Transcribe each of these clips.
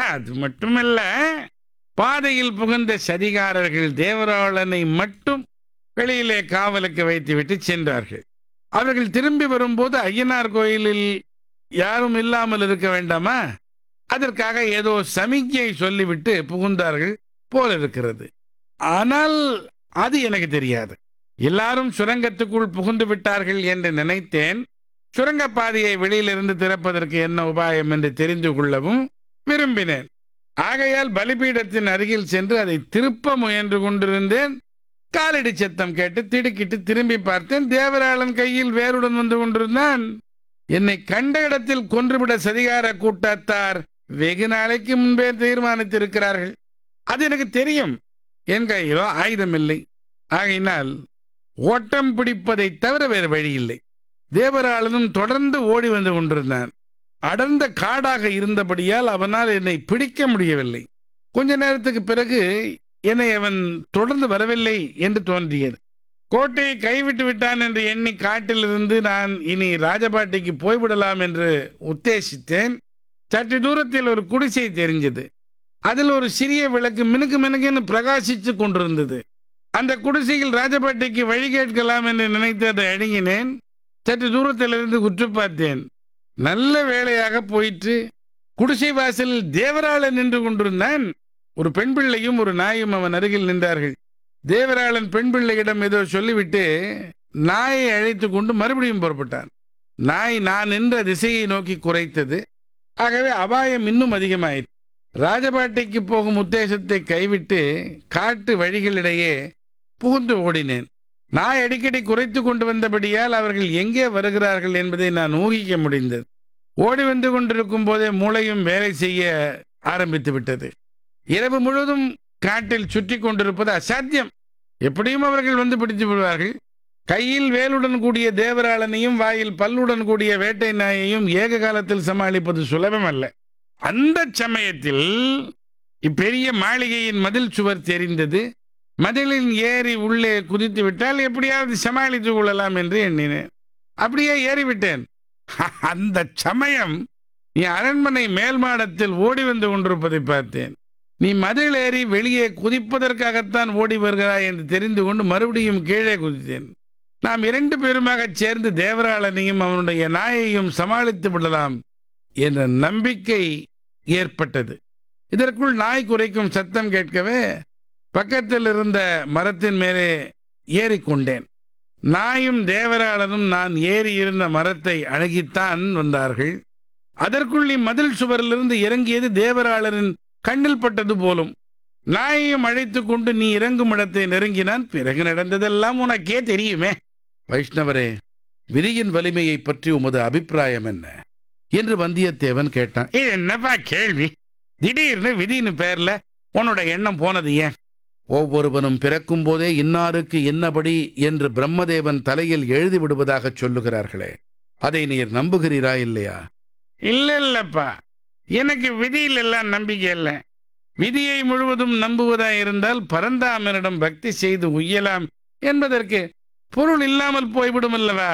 அது மட்டுமல்ல பாதையில் புகுந்த சதிகாரர்கள் தேவராளனை மட்டும் வெளியிலே காவலுக்கு வைத்துவிட்டு சென்றார்கள் அவர்கள் திரும்பி வரும்போது ஐயனார் கோயிலில் யாரும் இல்லாமல் இருக்க வேண்டாமா அதற்காக ஏதோ சமிக்ஞை சொல்லிவிட்டு புகுந்தார்கள் போல இருக்கிறது ஆனால் அது எனக்கு தெரியாது எல்லாரும் சுரங்கத்துக்குள் புகுந்து விட்டார்கள் என்று நினைத்தேன் சுரங்கப்பாதையை வெளியிலிருந்து திறப்பதற்கு என்ன உபாயம் என்று தெரிந்து கொள்ளவும் விரும்பினேன் ஆகையால் பலிபீடத்தின் அருகில் சென்று அதை திருப்ப முயன்று கொண்டிருந்தேன் காலடி சத்தம் கேட்டு திடுக்கிட்டு திரும்பி பார்த்தேன் தேவராளன் கையில் வேருடன் வந்து கொண்டிருந்தான் என்னை கண்ட இடத்தில் கொன்றுவிட சதிகார கூட்டத்தார் வெகு நாளைக்கு முன்பே தீர்மானித்திருக்கிறார்கள் அது எனக்கு தெரியும் என் கையிலோ ஆயுதம் இல்லை ஆகையினால் ஓட்டம் பிடிப்பதை தவிர வேறு வழி இல்லை தேவராளனும் தொடர்ந்து ஓடி வந்து கொண்டிருந்தான் அடர்ந்த காடாக இருந்தபடியால் அவனால் என்னை பிடிக்க முடியவில்லை கொஞ்ச நேரத்துக்கு பிறகு என்னை அவன் தொடர்ந்து வரவில்லை என்று தோன்றியது கோட்டையை கைவிட்டு விட்டான் என்று எண்ணி காட்டிலிருந்து நான் இனி ராஜபாட்டிக்கு போய்விடலாம் என்று உத்தேசித்தேன் சற்று தூரத்தில் ஒரு குடிசை தெரிஞ்சது அதில் ஒரு சிறிய விளக்கு மினுக்கு மினுக்குன்னு பிரகாசித்து கொண்டிருந்தது அந்த குடிசையில் ராஜபாட்டிக்கு வழி கேட்கலாம் என்று நினைத்து அதை அணுகினேன் சற்று தூரத்திலிருந்து உற்று பார்த்தேன் நல்ல வேளையாக போயிற்று குடிசை வாசலில் தேவராளன் நின்று கொண்டிருந்தான் ஒரு பெண் பிள்ளையும் ஒரு நாயும் அவன் அருகில் நின்றார்கள் தேவராளன் பெண் பிள்ளையிடம் ஏதோ சொல்லிவிட்டு நாயை அழைத்து கொண்டு மறுபடியும் புறப்பட்டான் நாய் நான் நின்ற திசையை நோக்கி குறைத்தது ஆகவே அபாயம் இன்னும் அதிகமாயிற்று ராஜபாட்டைக்கு போகும் உத்தேசத்தை கைவிட்டு காட்டு வழிகளிடையே புகுந்து ஓடினேன் நாய் அடிக்கடி குறைத்து கொண்டு வந்தபடியால் அவர்கள் எங்கே வருகிறார்கள் என்பதை நான் ஊகிக்க முடிந்தது ஓடி வந்து கொண்டிருக்கும் போதே மூளையும் வேலை செய்ய ஆரம்பித்து விட்டது இரவு முழுவதும் காட்டில் சுற்றி கொண்டிருப்பது அசாத்தியம் எப்படியும் அவர்கள் வந்து பிடித்து விடுவார்கள் கையில் வேலுடன் கூடிய தேவராளனையும் வாயில் பல்லுடன் கூடிய வேட்டை நாயையும் ஏக காலத்தில் சமாளிப்பது சுலபம் அல்ல அந்த சமயத்தில் இப்பெரிய மாளிகையின் மதில் சுவர் தெரிந்தது மதிலில் ஏறி உள்ளே குதித்து விட்டால் எப்படியாவது சமாளித்துக் கொள்ளலாம் என்று எண்ணினேன் அப்படியே ஏறிவிட்டேன் அந்த சமயம் நீ அரண்மனை மேல் மாடத்தில் ஓடி வந்து கொண்டிருப்பதை பார்த்தேன் நீ மதில் ஏறி வெளியே குதிப்பதற்காகத்தான் ஓடி வருகிறாய் என்று தெரிந்து கொண்டு மறுபடியும் கீழே குதித்தேன் நாம் இரண்டு பேருமாக சேர்ந்து தேவராளனையும் அவனுடைய நாயையும் சமாளித்து விடலாம் என்ற நம்பிக்கை ஏற்பட்டது இதற்குள் நாய் குறைக்கும் சத்தம் கேட்கவே பக்கத்தில் இருந்த மரத்தின் மேலே ஏறிக்கொண்டேன் நாயும் தேவராளனும் நான் ஏறி இருந்த மரத்தை அணுகித்தான் வந்தார்கள் அதற்குள் நீ மதில் சுவரிலிருந்து இறங்கியது தேவராளரின் கண்ணில் பட்டது போலும் நாயையும் அழைத்து கொண்டு நீ இறங்கும் இடத்தை நெருங்கினான் பிறகு நடந்ததெல்லாம் உனக்கே தெரியுமே வைஷ்ணவரே விதியின் வலிமையை பற்றி உமது அபிப்பிராயம் என்ன என்று வந்தியத்தேவன் கேட்டான் இது என்னப்பா கேள்வி திடீர்னு விதின்னு பேர்ல உன்னோட எண்ணம் போனது ஏன் ஒவ்வொருவனும் பிறக்கும் போதே இன்னாருக்கு இன்னபடி என்று பிரம்மதேவன் தலையில் எழுதி விடுவதாகச் சொல்லுகிறார்களே அதை நீர் நம்புகிறீரா இல்லையா இல்ல இல்லப்பா எனக்கு விதியில் எல்லாம் நம்பிக்கை இல்லை விதியை முழுவதும் நம்புவதா இருந்தால் பரந்தாமனிடம் பக்தி செய்து உய்யலாம் என்பதற்கு பொருள் இல்லாமல் போய்விடும் அல்லவா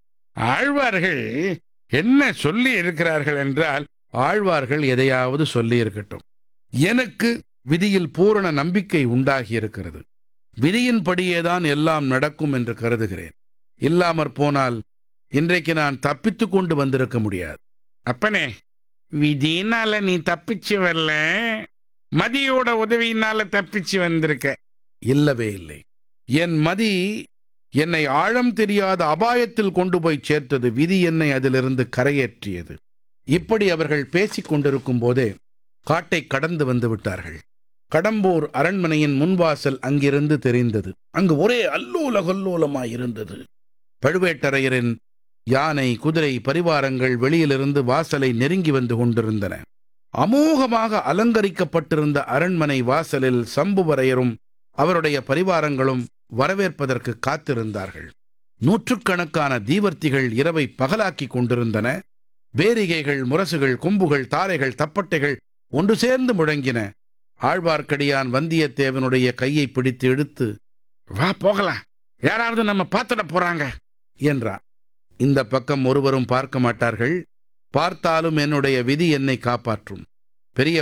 ஆழ்வார்கள் என்ன சொல்லி இருக்கிறார்கள் என்றால் ஆழ்வார்கள் எதையாவது சொல்லி இருக்கட்டும் எனக்கு விதியில் பூரண நம்பிக்கை உண்டாகி இருக்கிறது விதியின்படியேதான் எல்லாம் நடக்கும் என்று கருதுகிறேன் இல்லாமற் போனால் இன்றைக்கு நான் தப்பித்துக் கொண்டு வந்திருக்க முடியாது அப்பனே விதினால நீ தப்பிச்சு வரல மதியோட உதவியினால தப்பிச்சு வந்திருக்க இல்லவே இல்லை என் மதி என்னை ஆழம் தெரியாத அபாயத்தில் கொண்டு போய் சேர்த்தது விதி என்னை அதிலிருந்து கரையேற்றியது இப்படி அவர்கள் பேசிக் கொண்டிருக்கும் போதே காட்டை கடந்து வந்து விட்டார்கள் கடம்பூர் அரண்மனையின் முன்வாசல் அங்கிருந்து தெரிந்தது அங்கு ஒரே அல்லூல கொல்லூலமாயிருந்தது பழுவேட்டரையரின் யானை குதிரை பரிவாரங்கள் வெளியிலிருந்து வாசலை நெருங்கி வந்து கொண்டிருந்தன அமோகமாக அலங்கரிக்கப்பட்டிருந்த அரண்மனை வாசலில் சம்புவரையரும் அவருடைய பரிவாரங்களும் வரவேற்பதற்கு காத்திருந்தார்கள் நூற்றுக்கணக்கான தீவர்த்திகள் இரவை பகலாக்கி கொண்டிருந்தன வேரிகைகள் முரசுகள் கொம்புகள் தாரைகள் தப்பட்டைகள் ஒன்று சேர்ந்து முழங்கின ஆழ்வார்க்கடியான் வந்தியத்தேவனுடைய கையை பிடித்து இழுத்து வா போகலாம் யாராவது நம்ம பார்த்துட போறாங்க என்றார் இந்த பக்கம் ஒருவரும் பார்க்க மாட்டார்கள் பார்த்தாலும் என்னுடைய விதி என்னை காப்பாற்றும் பெரிய